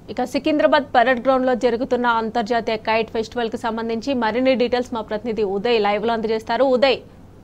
ఇక Secunderabad parade ground లో జరుగుతున్న అంతర్జాతీయ కైట్ ఫెస్టివల్ కి సంబంధించి మరిన్ని డీటెయిల్స్ మా ప్రతినిధి ఉదయ్ లైవ్ లో అందజేస్తారు ఉదయ్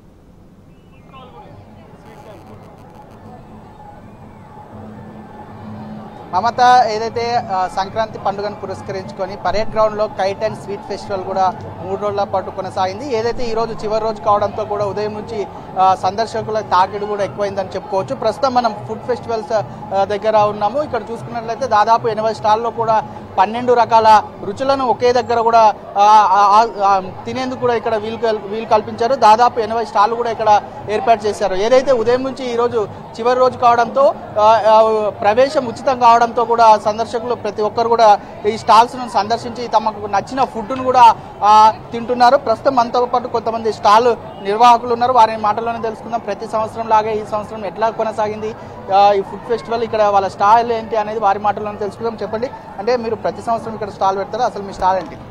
మమత ఏదైతే ఆ, సంక్రాంతి పండుగను పురస్కరించుకొని పరేడ్ గ్రౌండ్లో కైట్ అండ్ స్వీట్ ఫెస్టివల్ కూడా మూడు రోజుల పాటు కొనసాగింది ఏదైతే ఈ రోజు చివరి రోజు కావడంతో కూడా ఉదయం నుంచి ఆ, సందర్శకుల తాకిడి కూడా ఎక్కువైందని చెప్పుకోవచ్చు ప్రస్తుతం మనం ఫుడ్ ఫెస్టివల్స్ ఆ, దగ్గర ఉన్నాము ఇక్కడ చూసుకున్నట్లయితే దాదాపు ఎనభై స్టాల్లో కూడా పన్నెండు రకాల రుచులను ఒకే దగ్గర కూడా ఆ, ఆ, ఆ, తినేందుకు కూడా ఇక్కడ వీలు కల్- వీలు కల్పించారు దాదాపు ఎనభై స్టాళ్ళు కూడా ఇక్కడ ఏర్పాటు చేశారు ఏదైతే ఉదయం నుంచి ఈ రోజు చివరి రోజు కావడంతో ఆ, ఆ, ప్రవేశం ఉచితం కావడంతో కూడా సందర్శకులు ప్రతి ఒక్కరు కూడా ఈ స్టాల్స్ ను సందర్శించి తమకు నచ్చిన ఫుడ్ను కూడా ఆ, తింటున్నారు ప్రస్తుతం మనతో పాటు కొంతమంది స్టాల్ నిర్వాహకులు ఉన్నారు వారి మాటల్లోనే తెలుసుకుందాం ప్రతి సంవత్సరం లాగే ఈ సంవత్సరం ఎట్లా కొనసాగింది ఆ, ఈ ఫుడ్ ఫెస్టివల్ ఇక్కడ వాళ్ళ స్టాల్ ఏంటి అనేది వారి మాటల్లోనే తెలుసుకుందాం చెప్పండి అంటే మీరు ప్రతి సంవత్సరం ఇక్కడ స్టాల్ పెడతారా అసలు మీ స్టాల్ ఏంటి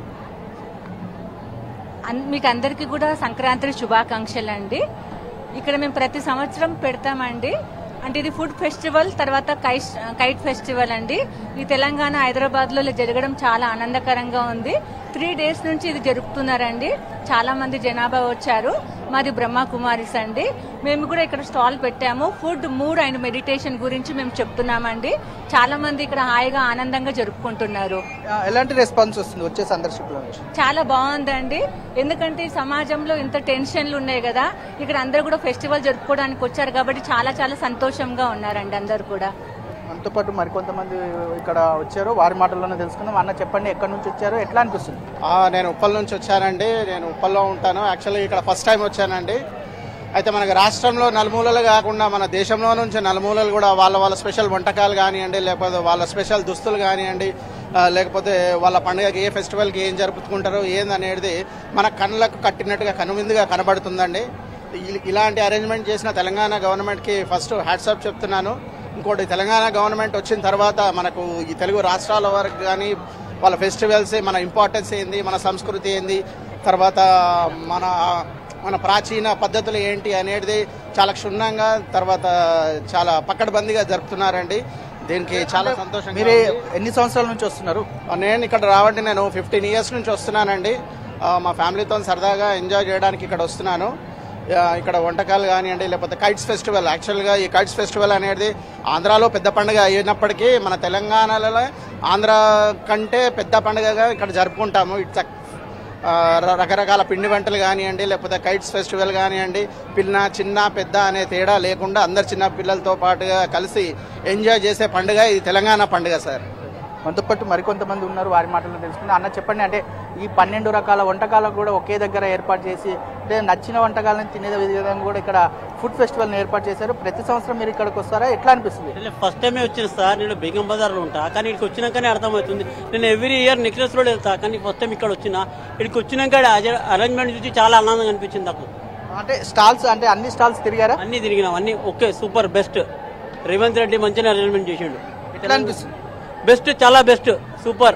అన్- మీకు అందరికీ కూడా సంక్రాంతి శుభాకాంక్షలు అండి ఇక్కడ మేము ప్రతి సంవత్సరం పెడతామండి అంటే ఇది ఫుడ్ ఫెస్టివల్ తర్వాత కైట్ కైట్ ఫెస్టివల్ అండి ఈ తెలంగాణ హైదరాబాద్ లో జరగడం చాలా ఆనందకరంగా ఉంది త్రీ డేస్ నుంచి ఇది జరుపుతున్నారండి చాలా మంది జనాభా వచ్చారు మాది బ్రహ్మ కుమారిస్ అండి మేము కూడా ఇక్కడ స్టాల్ పెట్టాము ఫుడ్ మూడ్ అండ్ మెడిటేషన్ గురించి మేము చెప్తున్నామండి చాలా మంది ఇక్కడ హాయిగా ఆనందంగా జరుపుకుంటున్నారు ఆ, ఎలాంటి రెస్పాన్స్ వస్తుంది వచ్చే సందర్శకుల నుంచి చాలా బాగుందండి ఎందుకంటే ఈ సమాజంలో ఇంత టెన్షన్లు ఉన్నాయి కదా ఇక్కడ అందరూ కూడా ఫెస్టివల్ జరుపుకోవడానికి వచ్చారు కాబట్టి చాలా చాలా సంతోషంగా ఉన్నారండి అందరూ కూడా మనతో పాటు మరికొంతమంది ఇక్కడ వచ్చారు వారి మాటల్లోనే తెలుసుకుందాం అన్న చెప్పండి ఎక్కడి నుంచి వచ్చారు ఎట్లా అనిపిస్తుంది ఆ, నేను ఉప్పల్ నుంచి వచ్చానండి నేను ఉప్పల్లో ఉంటాను యాక్చువల్లీ ఇక్కడ ఫస్ట్ టైం వచ్చానండి అయితే మనకి రాష్ట్రంలో నలుమూలలు కాకుండా మన దేశంలో నుంచి నలుమూలలు కూడా వాళ్ళ వాళ్ళ స్పెషల్ వంటకాలు కానివ్వండి లేకపోతే వాళ్ళ స్పెషల్ దుస్తులు కానివ్వండి ఆ, లేకపోతే వాళ్ళ పండుగకి ఏ ఫెస్టివల్కి ఏం జరుపుకుంటారో ఏందనేది మన కళ్ళకు కట్టినట్టుగా కనువిందుగా కనబడుతుందండి ఇ- ఇలాంటి అరేంజ్మెంట్ చేసిన తెలంగాణ గవర్నమెంట్కి ఫస్ట్ హ్యాట్సాప్ చెప్తున్నాను ఇంకోటి తెలంగాణ గవర్నమెంట్ వచ్చిన తర్వాత మనకు ఈ తెలుగు రాష్ట్రాల వరకు కానీ వాళ్ళ ఫెస్టివల్స్ మన ఇంపార్టెన్స్ ఏంది మన సంస్కృతి ఏంది తర్వాత మన మన ప్రాచీన పద్ధతులు ఏంటి అనేది చాలా క్షుణ్ణంగా తర్వాత చాలా పక్కడబందీగా జరుపుతున్నారండి దీనికి చాలా సంతోషంగా మీరే ఉంది. ఎన్ని సంవత్సరాల నుంచి వస్తున్నారు నేను ఇక్కడ రావండి నేను ఫిఫ్టీన్ ఇయర్స్ నుంచి వస్తున్నానండి ఆ, మా ఫ్యామిలీతో సరదాగా ఎంజాయ్ చేయడానికి ఇక్కడ వస్తున్నాను ఆ, ఇక్కడ వంటకాలు కానివ్వండి లేకపోతే కైట్స్ ఫెస్టివల్ యాక్చువల్గా ఈ కైట్స్ ఫెస్టివల్ అనేది ఆంధ్రాలో పెద్ద పండుగ అయినప్పటికీ మన తెలంగాణలో ఆంధ్ర కంటే పెద్ద పండుగగా ఇక్కడ జరుపుకుంటాము ఇట్స్ ఆ, ర- రకరకాల పిండి వంటలు కానివ్వండి లేకపోతే కైట్స్ ఫెస్టివల్ కానివ్వండి పిల్ల చిన్న పెద్ద అనే తేడా లేకుండా అందరు చిన్న పిల్లలతో పాటుగా కలిసి ఎంజాయ్ చేసే పండుగ ఇది తెలంగాణ పండుగ సార్ మనతో పాటు మరికొంతమంది ఉన్నారు వారి మాటల్లో తెలుసుకుందాం అన్న చెప్పండి అంటే ఈ పన్నెండు రకాల వంటకాలను కూడా ఒకే దగ్గర ఏర్పాటు చేసి అంటే నచ్చిన వంటకాలను తినే విధంగా కూడా ఇక్కడ ఫుడ్ ఫెస్టివల్ని ఏర్పాటు చేశారు ప్రతి సంవత్సరం మీరు ఇక్కడికి వస్తారా ఎట్లా అనిపిస్తుంది అంటే ఫస్ట్ టైమే వచ్చిన సార్ నేను బేగం బజార్లో ఉంటా కానీ ఇక్కడికి వచ్చినాకనే అర్థమవుతుంది నేను ఎవ్రీ ఇయర్ నెక్లెస్ రోడ్ వెళ్తా కానీ ఫస్ట్ టైం ఇక్కడ వచ్చిన ఇక్కడికి వచ్చినాక అరేంజ్మెంట్ చూసి చాలా ఆనందంగా అనిపించింది నాకు అంటే స్టాల్స్ అంటే అన్ని స్టాల్స్ తిరిగారా అన్ని తిరిగినాం అన్ని okay super best Revanth Reddy మంచిగా అరేంజ్మెంట్ చేసిండు ఎట్లా అనిపిస్తుంది బెస్ట్ చాలా బెస్ట్ సూపర్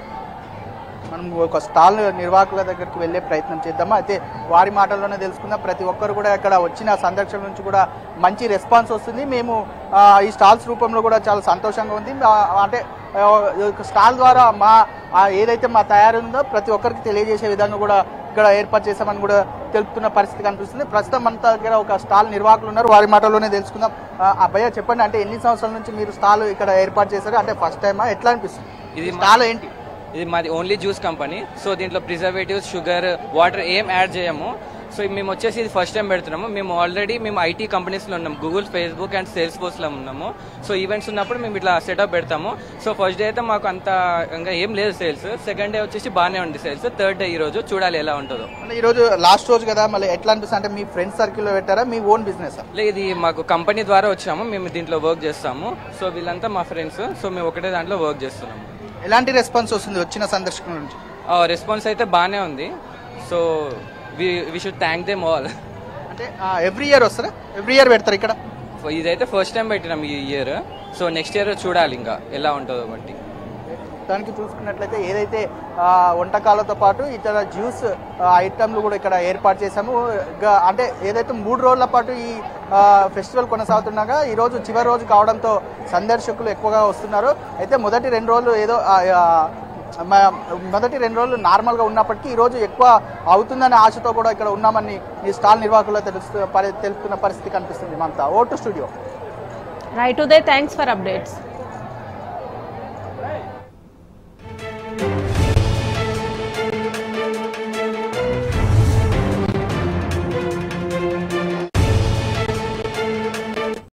మనం ఒక స్టాల్ నిర్వాహకుల దగ్గరికి వెళ్ళే ప్రయత్నం చేద్దామా అయితే వారి మాటల్లోనే తెలుసుకుందాం ప్రతి ఒక్కరు కూడా ఇక్కడ వచ్చిన సందర్శకుల నుంచి కూడా మంచి రెస్పాన్స్ వస్తుంది మేము ఆ, ఈ స్టాల్స్ రూపంలో కూడా చాలా సంతోషంగా ఉంది ఆ, అంటే ఆ, ఈ యొక్క స్టాల్ ద్వారా మా ఆ, ఏదైతే మా తయారు ఉందో ప్రతి ఒక్కరికి తెలియజేసే విధంగా కూడా ఇక్కడ ఏర్పాటు చేశామని కూడా తెలుపుతున్న పరిస్థితి కనిపిస్తుంది ప్రస్తుతం మన దగ్గర ఒక స్టాల్ నిర్వాహకులు ఉన్నారు వారి మాటల్లోనే తెలుసుకుందాం ఆ, అబ్బయ్య చెప్పండి అంటే ఎన్ని సంవత్సరాల నుంచి మీరు స్టాల్ ఇక్కడ ఏర్పాటు చేశారు అంటే ఫస్ట్ టైమా ఎట్లా అనిపిస్తుంది ఇది ఈ స్టాల్ ఏంటి ఇది మాది ఓన్లీ జ్యూస్ కంపెనీ సో దీంట్లో ప్రిజర్వేటివ్స్ షుగర్ వాటర్ ఏం యాడ్ చేయము సో మేము వచ్చేసి ఇది ఫస్ట్ టైం పెడుతున్నాము మేము ఆల్రెడీ మేము ఐటీ కంపెనీస్లో ఉన్నాము గూగుల్ ఫేస్బుక్ అండ్ సేల్స్ ఫోర్స్లో ఉన్నాము సో ఈవెంట్స్ ఉన్నప్పుడు మేము ఇట్లా సెటప్ పెడతాము సో ఫస్ట్ డే అయితే మాకు అంత ఇంకా ఏం లేదు సేల్స్ సెకండ్ డే వచ్చేసి బాగానే ఉంది సేల్స్ థర్డ్ డే ఈ రోజు చూడాలి ఎలా ఉంటుందో అంటే ఈ రోజు లాస్ట్ రోజు కదా మళ్ళీ ఎట్లా అనిపిస్తుంది అంటే మీ ఫ్రెండ్స్ సర్కిల్ లో పెట్టారా మీ ఓన్ బిజినెస్ లే ఇది మాకు కంపెనీ ద్వారా వచ్చాము మేము దీంట్లో వర్క్ చేస్తాము సో వీళ్ళంతా మా ఫ్రెండ్స్ సో మేము ఒకటే దాంట్లో వర్క్ చేస్తున్నాము ఎలాంటి రెస్పాన్స్ వస్తుంది వచ్చిన సందర్శకుల నుంచి రెస్పాన్స్ అయితే బాగానే ఉంది so we we should thank them all అంటే ఎవ్రీ ఇయర్ వస్తారా ఎవ్రీ ఇయర్ పెడతారు ఇక్కడ ఇదైతే ఫస్ట్ టైం పెట్టినాం ఈ ఇయర్ సో నెక్స్ట్ ఇయర్ చూడాలి ఇంకా ఎలా ఉంటుందో బట్టి మొత్తానికి చూసుకున్నట్లయితే ఏదైతే ఆ, వంటకాలతో పాటు ఇతర జ్యూస్ ఆ, ఐటమ్లు కూడా ఇక్కడ ఏర్పాటు చేశాము గా- అంటే ఏదైతే మూడు రోజుల పాటు ఈ ఆ, ఫెస్టివల్ కొనసాగుతుండగా ఈ రోజు చివరి రోజు కావడంతో సందర్శకులు ఎక్కువగా వస్తున్నారు అయితే మొదటి రెండు రోజులు ఏదో ఆ, ఆ, మ- మొదటి రెండు రోజులు నార్మల్గా ఉన్నప్పటికీ ఈ రోజు ఎక్కువ అవుతుందనే ఆశతో కూడా ఇక్కడ ఉన్నామని ఈ స్టాల్ నిర్వాహకులు తెలుస్తు పరి- తెలుపుతున్న పరిస్థితి కనిపిస్తుంది మమతా ఓ to studio right Uday thanks for updates